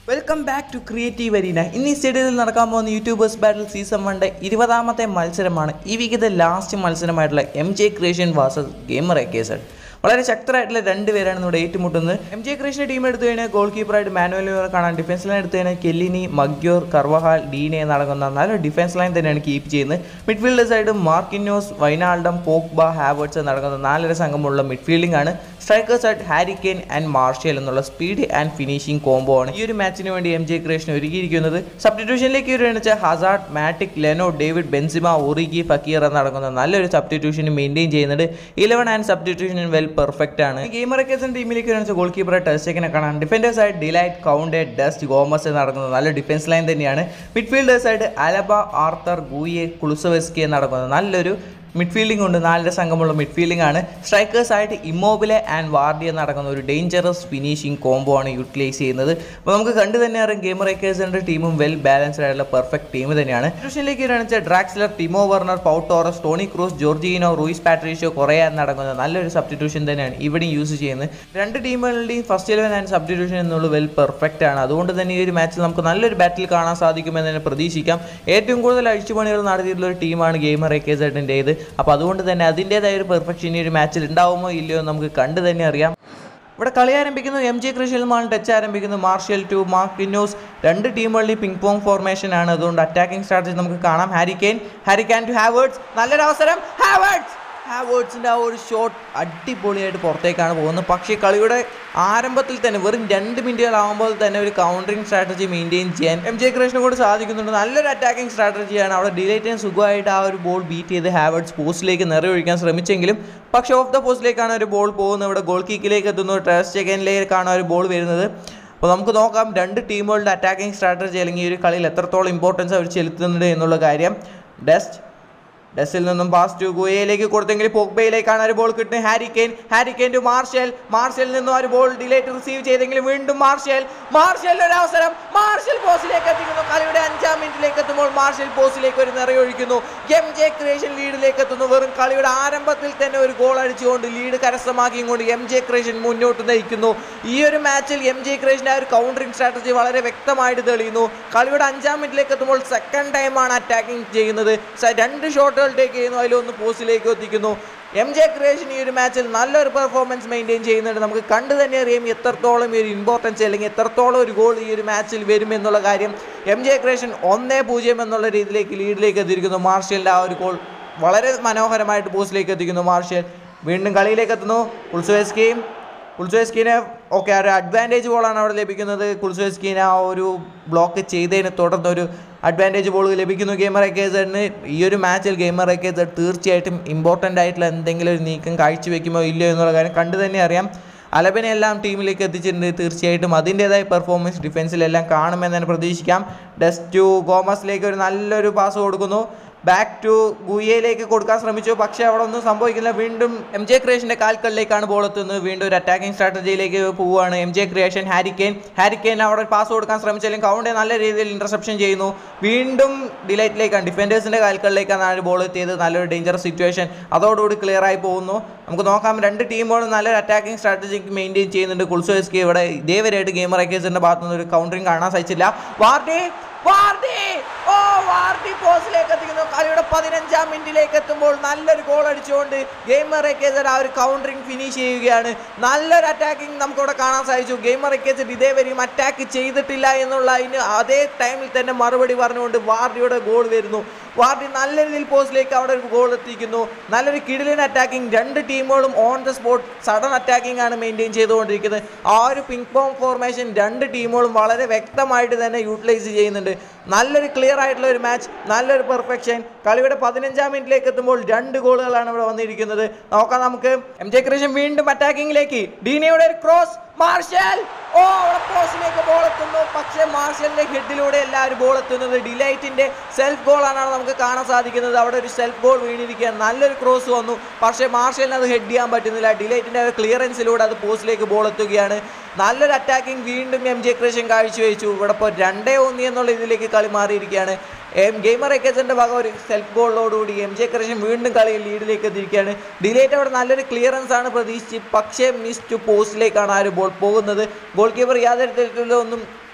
welcome back to creative arena ഇന്ന് ഈ സ്റ്റേഡിയത്തിൽ നടക്കാൻ പോകുന്ന യൂട്യൂബേഴ്സ് ബാറ്റിൽ സീസൺ വണ്ടെ ഇരുപതാമത്തെ മത്സരമാണ് ഈ വീക്കിന്റെ ലാസ്റ്റ് മത്സരമായിട്ടുള്ള M J creation versus gamer എക്കേസഡ് വളരെ ശക്തരായിട്ടുള്ള രണ്ട് പേരാണ് ഇവിടെ ഏറ്റുമുട്ടുന്നത് എം ജെ ക്രിയേഷൻ്റെ ടീം എടുത്തു കഴിഞ്ഞാൽ ഗോൾ കീപ്പറായിട്ട് മാനുവൽ കാണാൻ ഡിഫൻസ് ലൈൻ എടുത്തു കഴിഞ്ഞാൽ കെല്ലിനി മഗ്യോർ കർവഹാൽ ഡീനെ നടക്കുന്ന നല്ല ഡിഫൻസ് ലൈൻ തന്നെയാണ് കീപ്പ് ചെയ്യുന്നത് midfield side Marquinhos Wijnaldum Pogba Havertz നടക്കുന്ന നാലര സംഘമുള്ള മിഡ്ഫീൽഡിംഗ് ആണ് സ്ട്രൈക്കേഴ്സ് ആയിട്ട് ഹാരി കെയ്ൻ ആൻഡ് മാർഷ്യൽ എന്നുള്ള സ്പീഡ് ആൻഡ് ഫിനിഷിംഗ് കോംബോ ആണ് ഈ ഒരു മാച്ചിന് വേണ്ടി എം ജെ ക്രിയേഷൻ ഒരുക്കിയിരിക്കുന്നത് സബ്സ്റ്റിറ്റ്യൂഷനിലേക്ക് വരുന്നത് Hazard Matic Leno David Benzema Origi Fekir എന്ന് നടക്കുന്ന നല്ലൊരു സബ്സ്റ്റിറ്റ്യൂഷൻ മെയിൻറ്റെയിൻ ചെയ്യുന്നുണ്ട് eleven and substitution well perfect ആണ് ഗെയിമർ കേസൻ ടീമിലേക്ക് വരുന്ന ഗോൾ കീപ്പറെ ടെസ്റ്റേക്കിനെ കാണാൻ ഡിഫൻഡേഴ്സ് ആയിട്ട് ഡിലൈറ്റ് കൗണ്ടെ ഡസ്റ്റ് ഗോമസ് എന്ന് നടക്കുന്ന നല്ല ഡിഫൻസ് ലൈൻ തന്നെയാണ് മിഡ്ഫീൽഡേഴ്സ് ആയിട്ട് അലബ ആർത്തർ ഗൂയെ കുളുസവെസ്കി എന്ന് നടക്കുന്ന നല്ലൊരു മിഡ്ഫീൽഡിംഗ് ഉണ്ട് നാലര സംഘമുള്ള മിഡ്ഫീൽഡിംഗ് ആണ് സ്ട്രൈക്കേഴ്സ് ആയിട്ട് ഇമ്മോബിലെ ആൻഡ് വാർഡി എന്ന് നടക്കുന്ന ഒരു ഡേഞ്ചറസ് ഫിനിഷിംഗ് കോംബോ ആണ് യൂട്ടിലൈസ് ചെയ്യുന്നത് അപ്പോൾ നമുക്ക് കണ്ടു തന്നെ അറിയാം ഗെയിമർ ഏക്കേഴ്സിൻ്റെ ടീമും വെൽ ബാലൻസ്ഡ് ആയിട്ടുള്ള പെർഫെക്റ്റ് ടീം തന്നെയാണ് ട്യൂഷനിലേക്ക് വരികയാണെന്ന് Draxler Timo Werner Pau Torres Toni Kroos Jorginho Ruiz Patricio Correa എന്ന് നടക്കുന്ന നല്ലൊരു സബ്സ്റ്റിറ്റ്യൂഷൻ തന്നെയാണ് ഇവിടെയും യൂസ് ചെയ്യുന്നത് രണ്ട് ടീമുകളുടെയും ഫസ്റ്റ് ഇലവൻ ആൻഡ് സബ്സ്റ്റിറ്റ്യൂഷൻ എന്നുള്ളത് വെൽ പെർഫെക്റ്റ് ആണ് അതുകൊണ്ട് തന്നെ ഈ ഒരു മാച്ചിൽ നമുക്ക് നല്ലൊരു ബാറ്റിൽ കാണാൻ സാധിക്കുമെന്ന് തന്നെ പ്രതീക്ഷിക്കാം ഏറ്റവും കൂടുതൽ അഴിച്ചുപണികൾ നടത്തിയിട്ടുള്ള ഒരു ടീമാണ് ഗെയിമർ ഏക്കേസൈഡിൻ്റേത് അപ്പോൾ അതുകൊണ്ട് തന്നെ അതിൻ്റേതായ ഒരു പെർഫെക്ഷൻ ഈ ഒരു മാച്ചിൽ ഉണ്ടാവുമോ ഇല്ലയോ എന്ന് നമുക്ക് കണ്ടു തന്നെ അറിയാം ഇവിടെ കളി ആരംഭിക്കുന്നു എം ജെ കൃഷിയിലുമാണ് ടച്ച് ആരംഭിക്കുന്നു മാർഷ്യൽ ടു മാർക്ക് ടിന്നോസ് രണ്ട് ടീമുകളുടെയും പിങ് പോങ് ഫോർമേഷൻ ആണ് അതുകൊണ്ട് അറ്റാക്കിംഗ് സ്ട്രാറ്റജി നമുക്ക് കാണാം Harry Kane Harry Kane to Havertz നല്ലൊരു അവസരം ഹാവേർഡ്സ് ഹാവേർഡ്സിൻ്റെ ആ ഒരു ഷോട്ട് അടിപൊളിയായിട്ട് പുറത്തേക്കാണ് പോകുന്നത് പക്ഷേ കളിയുടെ ആരംഭത്തിൽ തന്നെ വെറും രണ്ട് മിനിറ്റുകളാകുമ്പോൾ തന്നെ ഒരു കൗണ്ടറിങ് സ്ട്രാറ്റജി മെയിൻറ്റെയിൻ ചെയ്യാൻ എം ജെ കൃഷ്ണൻ കൂടി സാധിക്കുന്നുണ്ട് നല്ലൊരു അറ്റാക്കിംഗ് സ്ട്രാറ്റജിയാണ് അവിടെ ഡിലേറ്റിന് സുഖമായിട്ട് ആ ഒരു ബോൾ ബീറ്റ് ചെയ്ത് ഹാവേർഡ്സ് പോസ്റ്റിലേക്ക് നിറയൊഴിക്കാൻ ശ്രമിച്ചെങ്കിലും പക്ഷേ ഓഫ് ദ പോസ്റ്റിലേക്കാണ് ഒരു ബോൾ പോകുന്നത് ഇവിടെ ഗോൾ കീക്കിലേക്ക് എത്തുന്നു ട്രസ്റ്റ് സെക്കൻഡിലേക്കാണ് ഒരു ബോൾ വരുന്നത് അപ്പോൾ നമുക്ക് നോക്കാം രണ്ട് ടീമുകളുടെ അറ്റാക്കിംഗ് സ്ട്രാറ്റജി അല്ലെങ്കിൽ ഈ ഒരു കളിയിൽ എത്രത്തോളം ഇമ്പോർട്ടൻസ് അവർ ചെലുത്തുന്നുണ്ട് എന്നുള്ള കാര്യം ഡസ്റ്റ് ഡസിൽ നിന്നും പാസ് ടു ഗുയയിലേക്ക് കൊടുത്തെങ്കിൽ പോഗ്ബയിലേക്കാണ് ഒരു ബോൾ കിട്ടുന്നത് Harry Kane Harry Kane to Martial മാർഷലിൽ നിന്നും ഒരു ബോൾ ഡിലേറ്റ് റിസീവ് ചെയ്തെങ്കിൽ വീണ്ടും മാർഷൽ മാർഷൽ ഒരു അവസരം മാർഷൽ പോസ്റ്റിലേക്ക് എത്തിക്കുന്നു കളിയുടെ അഞ്ചാം മിനിറ്റിലേക്ക് എത്തുമ്പോൾ മാർഷൽ പോസ്റ്റിലേക്ക് ഒരു നിറയൊഴിക്കുന്നു എം ജെ ക്രിയേഷൻ ലീഡിലേക്ക് എത്തുന്നു വെറും കളിയുടെ ആരംഭത്തിൽ തന്നെ ഒരു ഗോൾ അടിച്ചുകൊണ്ട് ലീഡ് കരസ്ഥമാക്കിയും കൊണ്ട് എം ജെ ക്രിയേഷൻ മുന്നോട്ട് നയിക്കുന്നു ഈ ഒരു മാച്ചിൽ എം ജെ ക്രിയേഷൻ്റെ ആ ഒരു കൗണ്ടറിംഗ് സ്ട്രാറ്റജി വളരെ വ്യക്തമായിട്ട് തെളിയുന്നു കളിയുടെ അഞ്ചാം മിനിറ്റിലേക്ക് എത്തുമ്പോൾ സെക്കൻഡ് ടൈമാണ് അറ്റാക്കിംഗ് ചെയ്യുന്നത് സ- രണ്ട് ഷോട്ടുകൾ ടേക്ക് ചെയ്യുന്നു അതിലൊന്ന് പോസ്റ്റിലേക്ക് എത്തിക്കുന്നു എം ജെ ക്രിയേഷൻ ഈ ഒരു മാച്ചിൽ നല്ലൊരു പെർഫോമൻസ് മെയിൻറ്റെയിൻ ചെയ്യുന്നുണ്ട് നമുക്ക് കണ്ടു തന്നെ അറിയാം എത്രത്തോളം ഈ ഒരു ഇമ്പോർട്ടൻസ് അല്ലെങ്കിൽ എത്രത്തോളം ഒരു ഗോൾ ഈ ഒരു മാച്ചിൽ വരും എന്നുള്ള കാര്യം എം ജെ ക്രിയേഷൻ ഒന്നേ പൂജ്യം എന്നുള്ള രീതിയിലേക്ക് ലീഡിലേക്ക് എത്തിയിരിക്കുന്നു മാർഷ്യലിൻ്റെ ആ ഒരു ഗോൾ വളരെ മനോഹരമായിട്ട് പോസ്റ്റിലേക്ക് എത്തിക്കുന്നു മാർഷ്യൽ വീണ്ടും കളിയിലേക്ക് എത്തുന്നു ഉൾസുവേസ്കിയും കുൾസുവേസ്കിനെ ഓക്കെ ഒരു അഡ്വാൻറ്റേജ് ബോളാണ് അവിടെ ലഭിക്കുന്നത് കുൾസുവേസ്കിനെ ആ ഒരു ബ്ലോക്ക് ചെയ്തതിന് തുടർന്ന് ഒരു അഡ്വാൻറ്റേജ് ബോൾ ലഭിക്കുന്നു ഗെയിമർ എക്കേസഡിന് ഈ ഒരു മാച്ചിൽ ഗെയിമർ എക്കേസഡ് തീർച്ചയായിട്ടും ഇമ്പോർട്ടൻ്റ് ആയിട്ടുള്ള എന്തെങ്കിലും ഒരു നീക്കം കാഴ്ചവെക്കുമോ ഇല്ലയോ എന്നുള്ള കാര്യം കണ്ടു തന്നെ അറിയാം അലബനെ എല്ലാം ടീമിലേക്ക് എത്തിച്ചിട്ടുണ്ട് തീർച്ചയായിട്ടും അതിൻ്റേതായ പെർഫോമൻസ് ഡിഫൻസിലെല്ലാം കാണുമെന്ന് തന്നെ പ്രതീക്ഷിക്കാം ഡസ്റ്റ് ടു ഗോമസിലേക്ക് ഒരു നല്ലൊരു പാസ് കൊടുക്കുന്നു ബാക്ക് ടു ഗുയയിലേക്ക് കൊടുക്കാൻ ശ്രമിച്ചു പക്ഷേ അവിടെ ഒന്നും സംഭവിക്കില്ല വീണ്ടും എം ജെ ക്രിയേഷൻ്റെ കാൽക്കളിലേക്കാണ് ബോൾ എത്തുന്നത് വീണ്ടും ഒരു അറ്റാക്കിംഗ് സ്ട്രാറ്റജിയിലേക്ക് പോവുകയാണ് M J creation Harry Kane Harry Kane അവിടെ ഒരു പാസ് കൊടുക്കാൻ ശ്രമിച്ചാലും കൗണ്ടെ നല്ല രീതിയിൽ ഇന്റർസെപ്ഷൻ ചെയ്യുന്നു വീണ്ടും ഡിലൈറ്റിലേക്കാണ് ഡിഫൻഡേഴ്സിൻ്റെ കാൽക്കളിലേക്കാണ് ആ ഒരു ബോൾ എത്തിയത് നല്ലൊരു ഡേഞ്ചർ സിറ്റുവേഷൻ അതോടുകൂടി ക്ലിയർ ആയി പോകുന്നു നമുക്ക് നോക്കാം രണ്ട് ടീമുകളും നല്ലൊരു അറ്റാക്കിംഗ് സ്ട്രാറ്റജി മെയിൻറ്റെയിൻ ചെയ്യുന്നുണ്ട് കുൾസോസ്കി ഇവിടെ ഇതേവരെയായിട്ട് ഗെയിമർ ഐക്കേഴ്സിൻ്റെ ഭാഗത്തു നിന്ന് ഒരു കൗണ്ടറിങ് കാണാൻ സാധിച്ചില്ല വാർഡി വാർഡി ഓ വാർഡി പോസ്റ്റിലേക്ക് എത്തിക്കുന്നു കളിയുടെ പതിനഞ്ചാം മിനിറ്റിലേക്ക് എത്തുമ്പോൾ നല്ലൊരു ഗോൾ അടിച്ചുകൊണ്ട് ഗെയിമർ എക്കേസർ ആ ഒരു കൗണ്ടറിങ് ഫിനിഷ് ചെയ്യുകയാണ് നല്ലൊരു അറ്റാക്കിംഗ് നമുക്കിവിടെ കാണാൻ സാധിച്ചു ഗെയിമർ എക്കേസർ ഇതേവരെയും അറ്റാക്ക് ചെയ്തിട്ടില്ല എന്നുള്ള അതിന് അതേ ടൈമിൽ തന്നെ മറുപടി പറഞ്ഞുകൊണ്ട് വാർഡിയുടെ ഗോൾ വരുന്നു വാർഡി നല്ല രീതിയിൽ പോസ്റ്റിലേക്ക് അവിടെ ഒരു ഗോൾ എത്തിക്കുന്നു നല്ലൊരു കിടിലൻ അറ്റാക്കിംഗ് രണ്ട് ടീമുകളും on the spot sudden attacking ആണ് മെയിൻറ്റെയിൻ ചെയ്തുകൊണ്ടിരിക്കുന്നത് ആ ഒരു പിങ് പോങ് ഫോർമേഷൻ രണ്ട് ടീമുകളും വളരെ വ്യക്തമായിട്ട് തന്നെ യൂട്ടിലൈസ് ചെയ്യുന്നുണ്ട് നല്ലൊരു ക്ലിയർ ആയിട്ടുള്ള ഒരു മാച്ച് നല്ലൊരു പെർഫെക്ഷൻ കളിയുടെ പതിനഞ്ചാം മിനിറ്റിലേക്ക് എത്തുമ്പോൾ രണ്ട് ഗോളുകളാണ് ഇവിടെ വന്നിരിക്കുന്നത് നോക്കാം നമുക്ക് എം ജെ കൃഷ്ണൻ വീണ്ടും അറ്റാക്കിങ്ങിലേക്ക് ഡീനയുടെ ഒരു ക്രോസ് മാർഷൽ ഓ അവിടെ പോസ്റ്റിലേക്ക് ബോൾ എത്തുന്നു പക്ഷേ മാർഷലിന്റെ ഹെഡിലൂടെ എല്ലാവരും ബോൾ എത്തുന്നത് ഡിലൈറ്റിന്റെ സെൽഫ് ഗോളാണ് നമുക്ക് കാണാൻ സാധിക്കുന്നത് അവിടെ ഒരു സെൽഫ് ഗോൾ വീണിരിക്കുക നല്ലൊരു ക്രോസ് വന്നു പക്ഷേ മാർഷലിന് അത് ഹെഡ് ചെയ്യാൻ പറ്റുന്നില്ല ഡിലൈറ്റിന്റെ ക്ലിയറൻസിലൂടെ അത് പോസ്റ്റിലേക്ക് ബോൾ എത്തുകയാണ് നല്ലൊരു അറ്റാക്കിംഗ് വീണ്ടും എം ജെ കൃഷ്ണൻ കാഴ്ചവെച്ചു ഇവിടെ ഇപ്പോൾ രണ്ടേ ഒന്ന് എന്നുള്ള ഇതിലേക്ക് കളി മാറിയിരിക്കുകയാണ് എം ഗെയിമർ എക്കേസിൻ്റെ ഭാഗം ഒരു സെൽഫ് ഗോളിനോടുകൂടി എം ജെ കൃഷ്ണൻ വീണ്ടും കളിയിൽ ലീഡിലേക്ക് എത്തിയിരിക്കുകയാണ് ഡിലേറ്റ് അവിടെ നല്ലൊരു ക്ലിയറൻസ് ആണ് പ്രതീക്ഷിച്ച് പക്ഷേ മിസ് ടു പോസ്റ്റിലേക്കാണ് ആ ഒരു ബോൾ പോകുന്നത് ഗോൾ കീപ്പർ യാതൊരു തരത്തിലുള്ള ഒന്നും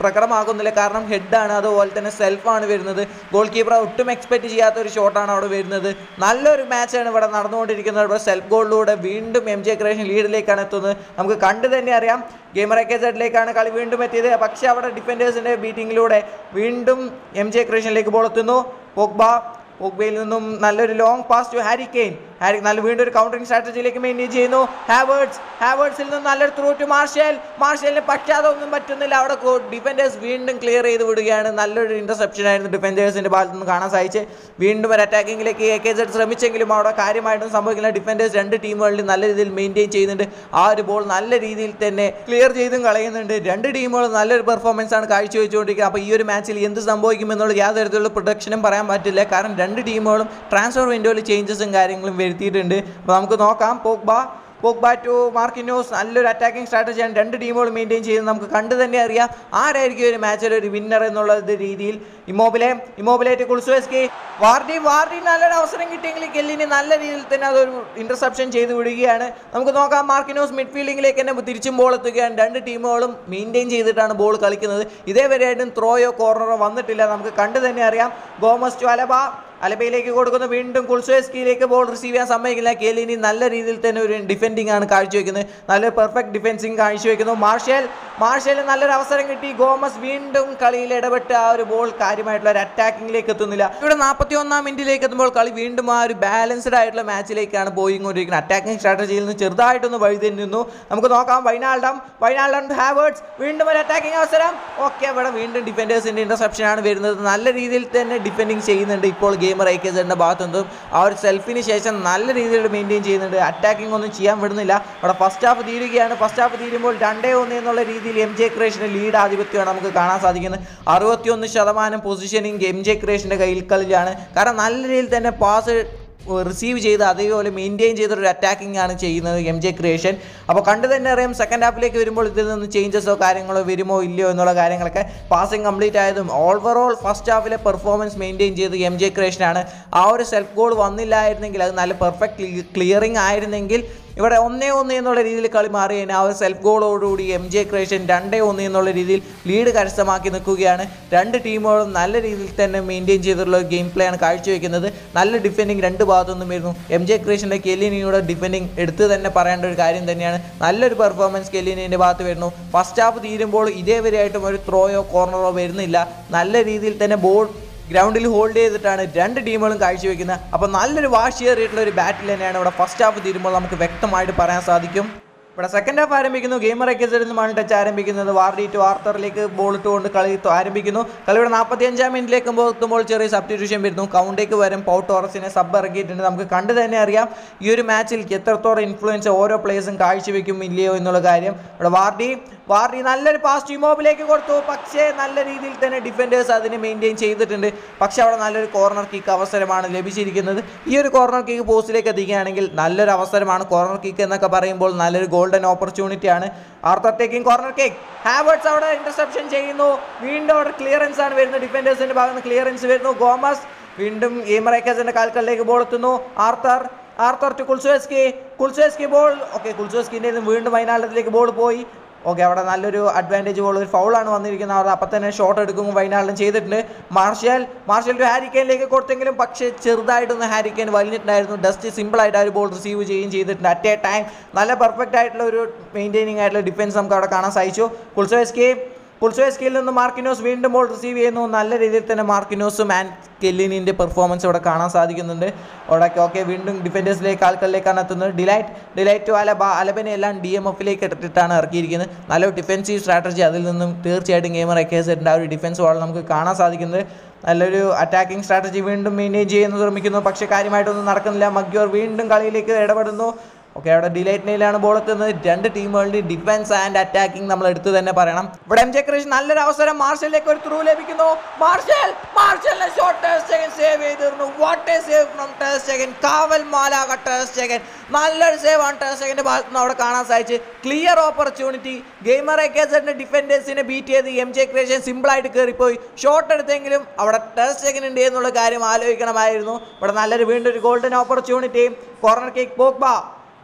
പ്രകടമാകുന്നില്ല കാരണം ഹെഡാണ് അതുപോലെ തന്നെ സെൽഫാണ് വരുന്നത് ഗോൾ കീപ്പർ ഒട്ടും എക്സ്പെക്ട് ചെയ്യാത്ത ഒരു ഷോട്ടാണ് അവിടെ വരുന്നത് നല്ലൊരു മാച്ചാണ് ഇവിടെ നടന്നുകൊണ്ടിരിക്കുന്നത് ഇവിടെ സെൽഫ് ഗോളിലൂടെ വീണ്ടും എം ജെ ക്രേഷൻ ലീഡിലേക്കാണ് എത്തുന്നത് നമുക്ക് കണ്ടു തന്നെ അറിയാം ഗെയിമർ എ കെ സെഡിലേക്കാണ് കളി വീണ്ടും എത്തിയത് പക്ഷേ അവിടെ ഡിഫൻഡേഴ്സിൻ്റെ ബീറ്റിങ്ങിലൂടെ വീണ്ടും എം ജെ ക്രേഷനിലേക്ക് ബോൾ എത്തുന്നു പോഗ്ബ പോഗ്ബയിൽ നിന്നും നല്ലൊരു long pass to Harry Kane Harry നല്ല വീണ്ടും ഒരു കൗണ്ടറിംഗ് സ്ട്രാറ്റജിയിലേക്ക് മെയിൻറ്റെയിൻ ചെയ്യുന്നു ഹാവേർഡ്സ് ഹാവേർഡ്സിൽ നിന്ന് നല്ലൊരു ത്രൂ ടു മാർഷൽ മാർഷലിന് പക്ഷേ അതൊന്നും പറ്റുന്നില്ല അവിടെ ഡിഫൻഡേഴ്സ് വീണ്ടും ക്ലിയർ ചെയ്ത് വിടുകയാണ് നല്ലൊരു ഇന്റർസെപ്ഷൻ ആയിരുന്നു ഡിഫൻഡേഴ്സിന്റെ ഭാഗത്ത് നിന്ന് കാണാൻ സാധിച്ച് വീണ്ടും ഒരു അറ്റാക്കിങ്ങിലേക്ക് എ കെ സെഡ് ശ്രമിച്ചെങ്കിലും അവിടെ കാര്യമായിട്ടും സംഭവിക്കില്ല ഡിഫൻഡേഴ്സ് രണ്ട് ടീമുകളിൽ നല്ല രീതിയിൽ മെയിൻറ്റെയിൻ ചെയ്യുന്നുണ്ട് ആ ഒരു ബോൾ നല്ല രീതിയിൽ തന്നെ ക്ലിയർ ചെയ്തും കളയുന്നുണ്ട് രണ്ട് ടീമുകൾ നല്ലൊരു പെർഫോമൻസ് ആണ് കാഴ്ചവെച്ചുകൊണ്ടിരിക്കുന്നത് അപ്പോൾ ഈ ഒരു മാച്ചിൽ എന്ത് സംഭവിക്കുമെന്നുള്ള യാതൊരു തരത്തിലുള്ള പ്രൊഡക്ഷനും പറയാൻ പറ്റില്ല കാരണം രണ്ട് ടീമുകളും ട്രാൻസ്ഫർ വിൻഡോയിൽ ചേഞ്ചസും കാര്യങ്ങളും വരുത്തിയിട്ടുണ്ട് അപ്പോൾ നമുക്ക് നോക്കാം പോഗ്ബ പോഗ്ബ ടു മാർക്കിനോസ് നല്ലൊരു അറ്റാക്കിംഗ് സ്ട്രാറ്റജിയാണ് രണ്ട് ടീമുകളും മെയിൻറ്റെയിൻ ചെയ്യുന്നത് നമുക്ക് കണ്ടു തന്നെ അറിയാം ആരായിരിക്കും ഒരു മാച്ചിൽ ഒരു വിന്നർ എന്നുള്ള രീതിയിൽ ഇമോബിലെ ഇമോബിലേറ്റ് കുൾസുവസ്കി വാർഡി വാർഡി നല്ലൊരു അവസരം കിട്ടിയെങ്കിൽ കെല്ലിന് നല്ല രീതിയിൽ തന്നെ അതൊരു ഇന്റർസെപ്ഷൻ ചെയ്ത് വിടുകയാണ് നമുക്ക് നോക്കാം മാർക്കിനോസ് മിഡ്ഫീൽഡിംഗിലേക്ക് തന്നെ തിരിച്ചും ബോൾ എത്തുകയാണ് രണ്ട് ടീമുകളും മെയിൻറ്റെയിൻ ചെയ്തിട്ടാണ് ബോൾ കളിക്കുന്നത് ഇതേവരെയായിട്ടും ത്രോയോ കോർണറോ വന്നിട്ടില്ല നമുക്ക് കണ്ടു തന്നെ അറിയാം ഗോമസ് ടു അലബ അലബയിലേക്ക് കൊടുക്കുന്നു വീണ്ടും കുൾസോസ്കിയിലേക്ക് ബോൾ റിസീവ് ചെയ്യാൻ സമ്മതിക്കില്ല കേലിനി നല്ല രീതിയിൽ തന്നെ ഒരു ഡിഫെൻഡിങ് ആണ് കാഴ്ചവെക്കുന്നത് നല്ല പെർഫെക്റ്റ് ഡിഫെൻസിങ് കാഴ്ചവെക്കുന്നു മാർഷൽ മാർഷൽ നല്ലൊരു അവസരം കിട്ടി ഗോമസ് വീണ്ടും കളിയിൽ ഇടപെട്ട് ആ ഒരു ബോൾ കാര്യമായിട്ടുള്ള ഒരു അറ്റാക്കിങ്ങിലേക്ക് എത്തുന്നില്ല ഇവിടെ നാൽപ്പത്തി ഒന്നാം മിനിറ്റിലേക്ക് എത്തുമ്പോൾ കളി വീണ്ടും ആ ഒരു ബാലൻസ്ഡ് ആയിട്ടുള്ള മാച്ചിലേക്കാണ് പോയിക്കൊണ്ടിരിക്കുന്നത് അറ്റാക്കിംഗ് സ്ട്രാറ്റജിയിൽ നിന്ന് ചെറുതായിട്ടൊന്ന് വഴിതെന്നുന്നു നമുക്ക് നോക്കാം വൈനാൾഡം വൈനാൾഡം ഹാവേർഡ്സ് വീണ്ടും ഒരു അറ്റാക്കിംഗ് അവസരം ഓക്കെ ഇവിടെ വീണ്ടും ഡിഫൻഡേഴ്സിന്റെ ഇന്റർസെപ്ഷൻ ആണ് വരുന്നത് നല്ല രീതിയിൽ തന്നെ ഡിഫെൻഡിങ് ചെയ്യുന്നുണ്ട് ഇപ്പോൾ ഗെയിമർ ഐ കെ സെഡിന്റെ ഭാഗത്തുനിന്നും ആ ഒരു സെൽഫിന് ശേഷം നല്ല രീതിയിൽ മെയിൻറ്റെയിൻ ചെയ്യുന്നുണ്ട് അറ്റാക്കിംഗ് ഒന്നും ചെയ്യാൻ വിടുന്നില്ല അവിടെ ഫസ്റ്റ് ഹാഫ് തീരുകയാണ് ഫസ്റ്റ് ഹാഫ് തീരുമ്പോൾ രണ്ടേ ഒന്ന് എന്നുള്ള രീതിയിൽ എം ജെ ക്രേഷന് ലീഡ് ആധിപത്യമാണ് നമുക്ക് കാണാൻ സാധിക്കുന്നത് അറുപത്തിയൊന്ന് ശതമാനം പൊസിഷനിങ് എം ജെ ക്രേഷൻ്റെ കയ്യിൽ കളിലാണ് കാരണം നല്ല രീതിയിൽ തന്നെ പാസ് റിസീവ് ചെയ്ത് അതേപോലെ മെയിൻറ്റെയിൻ ചെയ്തൊരു അറ്റാക്കിംഗ് ആണ് ചെയ്യുന്നത് എം ജെ ക്രിയേഷൻ അപ്പോൾ കണ്ടു തന്നെ അറിയാം സെക്കൻഡ് ഹാഫിലേക്ക് വരുമ്പോൾ ഇതിൽ നിന്ന് ചേഞ്ചസോ കാര്യങ്ങളോ വരുമോ ഇല്ലയോ എന്നുള്ള കാര്യങ്ങളൊക്കെ പാസിംഗ് കംപ്ലീറ്റ് ആയതും ഓവറോൾ ഫസ്റ്റ് ഹാഫിലെ പെർഫോമൻസ് മെയിൻറ്റെയിൻ ചെയ്ത് എം ജെ ക്രിയേഷനാണ് ആ ഒരു സെൽഫ് ഗോൾ വന്നില്ലായിരുന്നെങ്കിൽ അത് നല്ല പെർഫെക്റ്റ് ക്ലിയറിംഗ് ആയിരുന്നെങ്കിൽ ഇവിടെ ഒന്നേ ഒന്ന് എന്നുള്ള രീതിയിൽ കളി മാറി കഴിഞ്ഞാൽ ആ ഒരു സെൽഫ് ഗോളോടുകൂടി എം ജെ ക്രിയേഷൻ രണ്ടേ ഒന്ന് എന്നുള്ള രീതിയിൽ ലീഡ് കരസ്ഥമാക്കി നിൽക്കുകയാണ് രണ്ട് ടീമുകളും നല്ല രീതിയിൽ തന്നെ മെയിൻറ്റെയിൻ ചെയ്തിട്ടുള്ള ഒരു ഗെയിം പ്ലേ ആണ് കാഴ്ചവെക്കുന്നത് നല്ല ഡിഫെൻഡിങ് രണ്ട് ഭാഗത്തുനിന്നും വരുന്നു എം ജെ ക്രിയേഷൻ്റെ കെല്ലിനിയുടെ ഡിഫെൻഡിങ് എടുത്ത് തന്നെ പറയേണ്ട ഒരു കാര്യം തന്നെയാണ് നല്ലൊരു പെർഫോമൻസ് കെല്ലിനിൻ്റെ ഭാഗത്ത് വരുന്നു ഫസ്റ്റ് ഹാഫ് തീരുമ്പോൾ ഇതേവരെയായിട്ടും ഒരു ത്രോയോ കോർണറോ വരുന്നില്ല നല്ല രീതിയിൽ തന്നെ ബോൾ ഗ്രൗണ്ടിൽ ഹോൾഡ് ചെയ്തിട്ടാണ് രണ്ട് ടീമുകളും കാഴ്ചവെക്കുന്നത് അപ്പോൾ നല്ലൊരു വാശിയേറിയിട്ടുള്ള ഒരു ബാറ്റിൽ തന്നെയാണ് ഇവിടെ ഫസ്റ്റ് ഹാഫ് തീരുമ്പോൾ നമുക്ക് വ്യക്തമായിട്ട് പറയാൻ സാധിക്കും ഇവിടെ സെക്കൻഡ് ഹാഫ് ആരംഭിക്കുന്നു ഗെയിമർ എക്കസിൽ നിന്നുമാണ് ടച്ച് ആരംഭിക്കുന്നത് വാർഡി ടു ആർത്തറിലേക്ക് ബോൾ ഇട്ടുകൊണ്ട് കളി ത- ആരംഭിക്കുന്നു കളിയുടെ നാൽപ്പത്തി അഞ്ചാം മിനിറ്റിലേക്ക് എത്തുമ്പോൾ ചെറിയ സബ്സ്റ്റിറ്റ്യൂഷൻ വരുന്നു കൗണ്ടേക്ക് വരും പൗ ടോറസിനെ സബ് ഇറക്കിയിട്ടുണ്ട് നമുക്ക് കണ്ടു തന്നെ അറിയാം ഈ ഒരു മാച്ചിൽ എത്രത്തോളം ഇൻഫ്ലുവൻസ് ഓരോ പ്ലേയേഴ്സും കാഴ്ചവെക്കും ഇല്ലയോ എന്നുള്ള കാര്യം ഇവിടെ വാർഡി വാർഡി നല്ലൊരു പാസ് ഇമോബിലേക്ക് കൊടുത്തു പക്ഷേ നല്ല രീതിയിൽ തന്നെ ഡിഫൻഡേഴ്സ് അതിനെ മെയിൻറ്റെയിൻ ചെയ്തിട്ടുണ്ട് പക്ഷേ അവിടെ നല്ലൊരു കോർണർ കിക്ക് അവസരമാണ് ലഭിച്ചിരിക്കുന്നത് ഈ ഒരു കോർണർ കിക്ക് പോസ്റ്റിലേക്ക് എത്തിക്കുകയാണെങ്കിൽ നല്ലൊരു അവസരമാണ് കോർണർ കിക്ക് എന്നൊക്കെ പറയുമ്പോൾ നല്ലൊരു ഗോൾഡൻ ഓപ്പർച്യൂണിറ്റി ആണ് Arthur taking corner kick Havertz അവിടെ ഇന്റർസെപ്ഷൻ ചെയ്യുന്നു വീണ്ടും അവിടെ ക്ലിയറൻസ് ആണ് വരുന്നത് ഡിഫൻഡേഴ്സിന്റെ ഭാഗത്ത് നിന്ന് ക്ലിയറൻസ് വരുന്നു ഗോമസ് വീണ്ടും ഏമറേക്കസിന്റെ കാൽക്കലിലേക്ക് ബോൾ എത്തുന്നു Arthur Arthur to Kulusevski Kulusevski ball okay കുൾസുവസ്കിന്റെ വീണ്ടും വയനാട്ടിലേക്ക് ബോൾ പോയി ഓക്കെ അവിടെ നല്ലൊരു അഡ്വാൻറ്റേജ് ബോൾ ഒരു ഫൗളാണ് വന്നിരിക്കുന്നത് അവിടെ അപ്പം തന്നെ ഷോട്ട് എടുക്കും വയനാട്ടിലും ചെയ്തിട്ടുണ്ട് മാർഷ്യൽ മാർഷ്യൽ ടു ഹാരിക്കനിലേക്ക് കൊടുത്തെങ്കിലും പക്ഷേ ചെറുതായിട്ടൊന്ന് ഹാരിക്കൻ വലിഞ്ഞിട്ടുണ്ടായിരുന്നു ഡസ്റ്റ് സിമ്പിളായിട്ട് ആ ഒരു ബോൾ റിസീവ് ചെയ്യുകയും ചെയ്തിട്ടുണ്ട് അറ്റ് എ ടൈം നല്ല പെർഫെക്റ്റ് ആയിട്ടുള്ള ഒരു മെയിൻറ്റെയിനിങ് ആയിട്ടുള്ള ഡിഫൻസ് നമുക്ക് അവിടെ കാണാൻ സാധിച്ചു കുൾസോസ്കി കുൾസോസ്കിയിൽ നിന്ന് മാർക്കിനോസ് വീണ്ടും ബോൾ റിസീവ് ചെയ്യുന്നു നല്ല രീതിയിൽ തന്നെ മാർക്കിനോസും ആൻഡ് കെല്ലിനിൻ്റെ പെർഫോമൻസ് ഇവിടെ കാണാൻ സാധിക്കുന്നുണ്ട് അവിടെ ഓക്കെ വീണ്ടും ഡിഫൻഡേഴ്സിലേക്ക് ആൾക്കാരിലേക്കാണ് എത്തുന്നത് ഡിലൈറ്റ് ഡിലൈറ്റ് ടു അലബ അലബനെ എല്ലാം ഡി എം എഫിലേക്ക് ഇട്ടിട്ടാണ് ഇറക്കിയിരിക്കുന്നത് നല്ലൊരു ഡിഫൻസീവ് സ്ട്രാറ്റജി അതിൽ നിന്നും തീർച്ചയായിട്ടും ഗെയിമർ എക്കേഴ്സിൻ്റെ ആ ഒരു ഡിഫൻസ് വാൾ നമുക്ക് കാണാൻ സാധിക്കുന്നത് നല്ലൊരു അറ്റാക്കിംഗ് സ്ട്രാറ്റജി വീണ്ടും മെയിൻറ്റെയിൻ ചെയ്യാൻ ശ്രമിക്കുന്നു പക്ഷേ കാര്യമായിട്ടൊന്നും നടക്കുന്നില്ല മഗ്യോർ വീണ്ടും കളിയിലേക്ക് ഇടപെടുന്നു ഓക്കെ അവിടെ ഡിലൈറ്റിനെയിലാണ് ബോൾ എത്തുന്നത് രണ്ട് ടീമുകളുടെയും ഡിഫൻസ് ആൻഡ് അറ്റാക്കിംഗ് നമ്മൾ എടുത്തു തന്നെ പറയണം ഇവിടെ എം ജെ ക്രിഷ് നല്ലൊരു അവസരം മാർഷലിലേക്ക് ഒരു ത്രൂ ലഭിക്കുന്നു മാർഷൽ മാർഷലിനെ ഷോട്ട് ടെസ്റ്റഗൻ സേവ് ചെയ്തിരുന്നു what a save from ter Stegen കാവൽ മാലാക ടെസ്റ്റഗൻ നല്ലൊരു സേവ് ആണ് ടെസ്റ്റഗന്റെ ഭാഗത്ത് നിന്ന് അവിടെ കാണാൻ സാധിച്ചു ക്ലിയർ ഓപ്പർച്യൂണിറ്റി ഗെയിമർ എക്കേസറിന്റെ ഡിഫൻഡേഴ്സിനെ ബീറ്റ് ചെയ്ത് എം ജെ ക്രിഷൻ സിമ്പിളായിട്ട് കയറിപ്പോയി ഷോട്ട് എടുത്തെങ്കിലും അവിടെ ടെസ്റ്റഗൻ ഉണ്ട് എന്നുള്ള കാര്യം ആലോചിക്കണമായിരുന്നു ഇവിടെ നല്ലൊരു വീണ്ടും ഒരു golden opportunity corner kick Pogba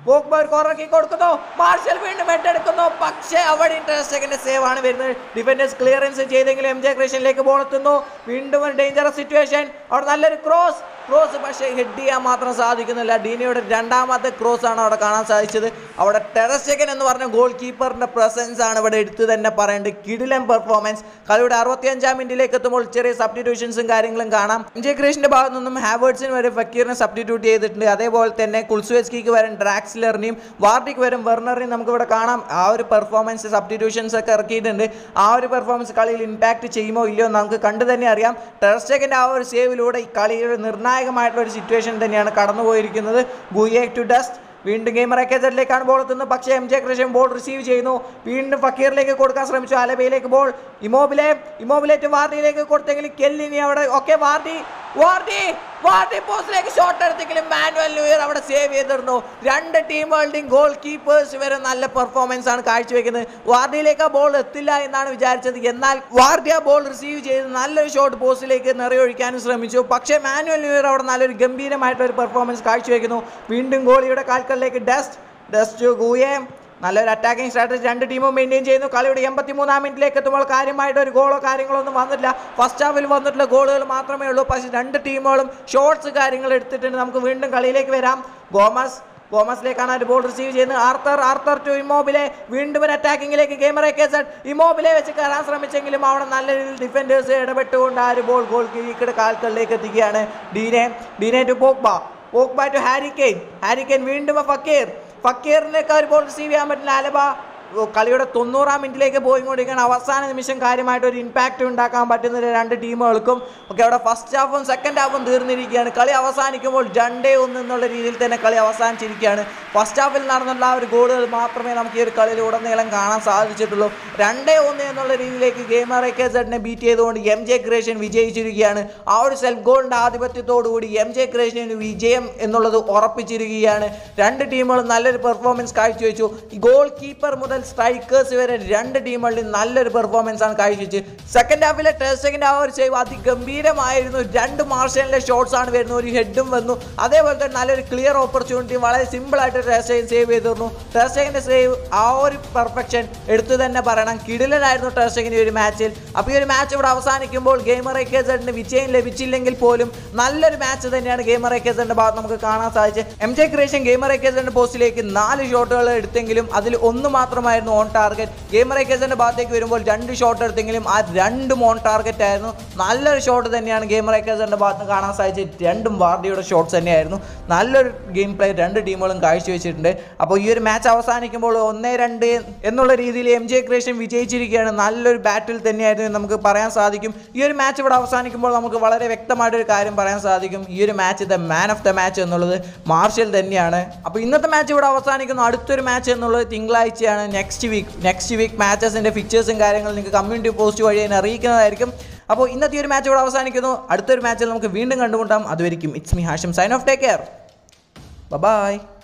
Pogba ഒരു കോർണർ കിക്ക് കൊടുക്കുന്നു മാർഷൽ വീണ്ടും ഏറ്റെടുക്കുന്നു പക്ഷേ അവിടെ ടെർസ്റ്റഗന്റെ സേവ് ആണ് വരുന്നത് ഡിഫൻഡേഴ്സ് ക്ലിയറൻസ് ചെയ്തെങ്കിലും എം ജെ ക്രിഷനിലേക്ക് ബോൾ എത്തുന്നു വീണ്ടും ഒരു ഡേഞ്ചറസ് സിറ്റുവേഷൻ അവിടെ നല്ലൊരു ക്രോസ് ക്രോസ് പക്ഷേ ഹെഡ് ചെയ്യാൻ മാത്രം സാധിക്കുന്നില്ല ഡീനയുടെ രണ്ടാമത്തെ ക്രോസ് ആണ് അവിടെ കാണാൻ സാധിച്ചത് അവിടെ ടെറസ്റ്റഗൻ എന്ന് പറഞ്ഞ ഗോൾ കീപ്പറിന്റെ പ്രസൻസ് ആണ് ഇവിടെ എടുത്തു തന്നെ പറയേണ്ടത് കിടിലൻ പെർഫോമൻസ് കളിയുടെ അറുപത്തിയഞ്ചാം മിനിറ്റിലേക്ക് എത്തുമ്പോൾ ചെറിയ സബ്സ്റ്റിറ്റ്യൂഷൻസും കാര്യങ്ങളും കാണാം ഇഞ്ചക്രേഷന്റെ ഭാഗത്തു നിന്നും ഹാവേർട്സിന് വരെ ഫക്കീറിനെ സബ്സ്റ്റിറ്റ്യൂട്ട് ചെയ്തിട്ടുണ്ട് അതേപോലെ തന്നെ കുൾസുവെസ്കിക്ക് വരും ഡ്രാക്സിലറിനെയും വാർഡിക്ക് വരും വെർണറിനെയും നമുക്ക് ഇവിടെ കാണാം ആ ഒരു പെർഫോമൻസ് സബ്സ്റ്റിറ്റ്യൂഷൻസ് ഒക്കെ ഇറക്കിയിട്ടുണ്ട് ആ ഒരു പെർഫോമൻസ് കളിയിൽ ഇമ്പാക്ട് ചെയ്യുമോ ഇല്ലയോ എന്ന് നമുക്ക് കണ്ടു തന്നെ അറിയാം ടെർസ്റ്റേക്കിന്റെ ആ ഒരു സേവിലൂടെ ഈ കളിയുടെ നിർണായകമായിട്ടുള്ള ഒരു സിറ്റുവേഷൻ തന്നെയാണ് കടന്നു പോയിരിക്കുന്നത് ഗുയെ ടു ഡസ്റ്റ് വീണ്ടും ഗെയിമർ എക്കേസഡിലേക്കാണ് ബോൾ എത്തുന്നത് പക്ഷേ എം ജെ കൃഷ്ണൻ ബോൾ റിസീവ് ചെയ്യുന്നു വീണ്ടും ഫക്കീറിലേക്ക് കൊടുക്കാൻ ശ്രമിച്ചു അലബയിലേക്ക് ബോൾ ഇമോബിലെ ഇമോബിലേറ്റ് വാർഡിയിലേക്ക് കൊടുത്തെങ്കിൽ കെല്ലിനി അവിടെ ഓക്കെ വാർഡി വാർഡി വാർഡി പോസ്റ്റിലേക്ക് ഷോട്ട് എടുത്തെങ്കിലും മാനുവൽ ലൂയർ അവിടെ സേവ് ചെയ്തിരുന്നു രണ്ട് ടീമുകളുടെയും ഗോൾ കീപ്പേഴ്സ് വരെ നല്ല പെർഫോമൻസ് ആണ് കാഴ്ചവെക്കുന്നത് വാർഡിയിലേക്ക് ആ ബോൾ എത്തില്ല എന്നാണ് വിചാരിച്ചത് എന്നാൽ വാർഡി ആ ബോൾ റിസീവ് ചെയ്ത് നല്ലൊരു ഷോട്ട് പോസ്റ്റിലേക്ക് നിറയൊഴിക്കാനും ശ്രമിച്ചു പക്ഷേ മാനുവൽ ലൂയർ അവിടെ നല്ലൊരു ഗംഭീരമായിട്ടുള്ള ഒരു പെർഫോമൻസ് കാഴ്ചവെക്കുന്നു വീണ്ടും ഗോളിയുടെ കാൽക്കളിലേക്ക് ഡസ്റ്റ് ഡസ്റ്റ് ഗൂയെ നല്ലൊരു അറ്റാക്കിംഗ് സ്ട്രാറ്റജി രണ്ട് ടീമും മെയിൻറ്റെയിൻ ചെയ്യുന്നു കളിയുടെ എൺപത്തി മൂന്നാം മിനിറ്റിലേക്ക് എത്തുമ്പോൾ കാര്യമായിട്ട് ഒരു ഗോളോ കാര്യങ്ങളോ ഒന്നും വന്നിട്ടില്ല ഫസ്റ്റ് ഹാഫിൽ വന്നിട്ടുള്ള ഗോളുകൾ മാത്രമേ ഉള്ളൂ പക്ഷേ രണ്ട് ടീമുകളും ഷോട്ട്സ് കാര്യങ്ങൾ എടുത്തിട്ടുണ്ട് നമുക്ക് വീണ്ടും കളിയിലേക്ക് വരാം ഗോമസ് ഗോമസിലേക്കാണ് ഒരു ബോൾ റിസീവ് ചെയ്യുന്നത് ആർത്തർ ആർത്തർ ടു ഇമോബിലെ വീണ്ടും ഒരു അറ്റാക്കിങ്ങിലേക്ക് ഗെയിമറെ കേസൺ ഇമോബിലെ വെച്ച് കയറാൻ ശ്രമിച്ചെങ്കിലും അവിടെ നല്ല രീതിയിൽ ഡിഫൻഡേഴ്സ് ഇടപെട്ടുകൊണ്ട് ആ ഒരു ബോൾ ഗോൾ കീഴിക്കയുടെ കാൽക്കളിലേക്ക് എത്തിക്കുകയാണ് Deeney Deeney to Pogba Pogba to Harry Kane Harry Kane വീണ്ടും ഫക്കീർ ഫക്കീറിനൊക്കെ ഒരു ബോൾ റിസീവ് ചെയ്യാൻ പറ്റില്ല അലബ ഓ, കളിയുടെ തൊണ്ണൂറാം മിനിറ്റിലേക്ക് പോയിക്കൊണ്ടിരിക്കുകയാണ് അവസാന നിമിഷം കാര്യമായിട്ട് ഒരു ഇമ്പാക്റ്റ് ഉണ്ടാക്കാൻ പറ്റുന്ന രണ്ട് ടീമുകൾക്കും ഒക്കെ അവിടെ ഫസ്റ്റ് ഹാഫും സെക്കൻഡ് ഹാഫും തീർന്നിരിക്കുകയാണ് കളി അവസാനിക്കുമ്പോൾ രണ്ടേ ഒന്ന് എന്നുള്ള രീതിയിൽ തന്നെ കളി അവസാനിച്ചിരിക്കുകയാണ് ഫസ്റ്റ് ഹാഫിൽ നടന്നുള്ള ആ ഒരു ഗോളുകൾ മാത്രമേ നമുക്ക് ഈ ഒരു കളിയിൽ ഉടനീളം കാണാൻ സാധിച്ചിട്ടുള്ളൂ രണ്ടേ ഒന്ന് എന്നുള്ള രീതിയിലേക്ക് ഗെയിമർ എ കെ സെഡിനെ ബീറ്റ് ചെയ്തുകൊണ്ട് എം ജെ ക്രേഷ്യൻ വിജയിച്ചിരിക്കുകയാണ് ആ ഒരു സെൽഫ് ഗോളിൻ്റെ ആധിപത്യത്തോടുകൂടി എം ജെ ക്രേഷ്യന് വിജയം എന്നുള്ളത് ഉറപ്പിച്ചിരിക്കുകയാണ് രണ്ട് ടീമുകളും നല്ലൊരു പെർഫോമൻസ് കാഴ്ചവെച്ചു ഈ ഗോൾ കീപ്പർ മുതൽ സ്ട്രൈക്കേഴ്സ് വരെ രണ്ട് ടീമുകളിലും നല്ലൊരു പെർഫോമൻസ് ആണ് കാഴ്ചവെച്ച് സെക്കൻഡ് ഹാഫിലെ ടെസ്റ്റിങ്ങിൻ്റെ ആ ഒരു സേവ് അതിഗംഭീരമായിരുന്നു രണ്ട് മാർഷലിലെ ഷോട്ട്സ് ആണ് വരുന്നത് ഒരു ഹെഡും വന്നു അതേപോലെ തന്നെ നല്ലൊരു ക്ലിയർ ഓപ്പർച്യൂണിറ്റി വളരെ സിമ്പിൾ ആയിട്ട് ടെസ്റ്റൈൻ സേവ് ചെയ്തിരുന്നു ടെസ്റ്റൈൻ്റെ സേവ് ആ ഒരു പെർഫെക്ഷൻ എടുത്തു തന്നെ പറയണം കിടിലനായിരുന്നു ടെസ്റ്റൈൻ്റെ ഒരു മാച്ചിൽ അപ്പോൾ ഈ ഒരു മാച്ച് ഇവിടെ അവസാനിക്കുമ്പോൾ ഗെയിമർ എക്കേസഡിന് വിജയം ലഭിച്ചില്ലെങ്കിൽ പോലും നല്ലൊരു മാച്ച് തന്നെയാണ് ഗെയിമർ എക്കേസഡിൻ്റെ ഭാഗത്ത് നമുക്ക് കാണാൻ സാധിച്ചത് എം ജെ ക്രിയേഷൻ ഗെയിമർ എക്കേസഡിൻ്റെ പോസ്റ്റിലേക്ക് നാല് ഷോട്ടുകൾ എടുത്തെങ്കിലും അതിൽ ഒന്ന് മാത്രമായിരുന്നു ഓൺ ടാർഗറ്റ് ഗെയിമർ എക്കേസഡിൻ്റെ ഭാഗത്തേക്ക് വരുമ്പോൾ രണ്ട് ഷോട്ട് എടുത്തെങ്കിലും ആ രണ്ടും ഓൺ ടാർഗറ്റ് ആയിരുന്നു നല്ലൊരു ഷോട്ട് തന്നെയാണ് ഗെയിമർ എക്കേസഡിൻ്റെ ഭാഗത്ത് കാണാൻ സാധിച്ചത് രണ്ടും വാർഡിയുടെ ഷോട്ട്സ് തന്നെയായിരുന്നു നല്ലൊരു ഗെയിം പ്ലേ രണ്ട് ടീമുകളും കാഴ്ചവെച്ചിട്ടുണ്ട് അപ്പോൾ ഈ ഒരു മാച്ച് അവസാനിക്കുമ്പോൾ ഒന്നേ രണ്ട് എന്നുള്ള രീതിയിൽ എം ജെ ക്രിയേഷൻ വിജയിച്ചിരിക്കുകയാണ് നല്ലൊരു ബാറ്റിൽ തന്നെയായിരുന്നു എന്ന് നമുക്ക് പറയാൻ സാധിക്കും ഈ ഒരു മാച്ച് ഇവിടെ അവസാനിക്കുമ്പോൾ നമുക്ക് വളരെ വ്യക്തമായിട്ടൊരു കാര്യം പറയാൻ സാധിക്കും ഈ ഒരു match the man of the match എന്നുള്ളത് മാർഷൽ തന്നെയാണ് അപ്പോൾ ഇന്നത്തെ മാച്ച് ഇവിടെ അവസാനിക്കുന്നു അടുത്തൊരു മാച്ച് എന്നുള്ളത് തിങ്കളാഴ്ചയാണ് നെക്സ്റ്റ് വീക്ക് നെക്സ്റ്റ് വീക്ക് മാച്ചസിൻ്റെ ഫിക്ചേഴ്സും കാര്യങ്ങളും നിങ്ങൾക്ക് കമ്മ്യൂണിറ്റി പോസ്റ്റ് വഴി ഞാൻ അറിയിക്കുന്നതായിരിക്കും അപ്പോൾ ഇന്നത്തെ ഈ ഒരു മാച്ച് ഇവിടെ അവസാനിക്കുന്നു അടുത്തൊരു മാച്ചിൽ നമുക്ക് വീണ്ടും കണ്ടുമുട്ടാം അതുവരിക്കും it's me Hashim sign off take care by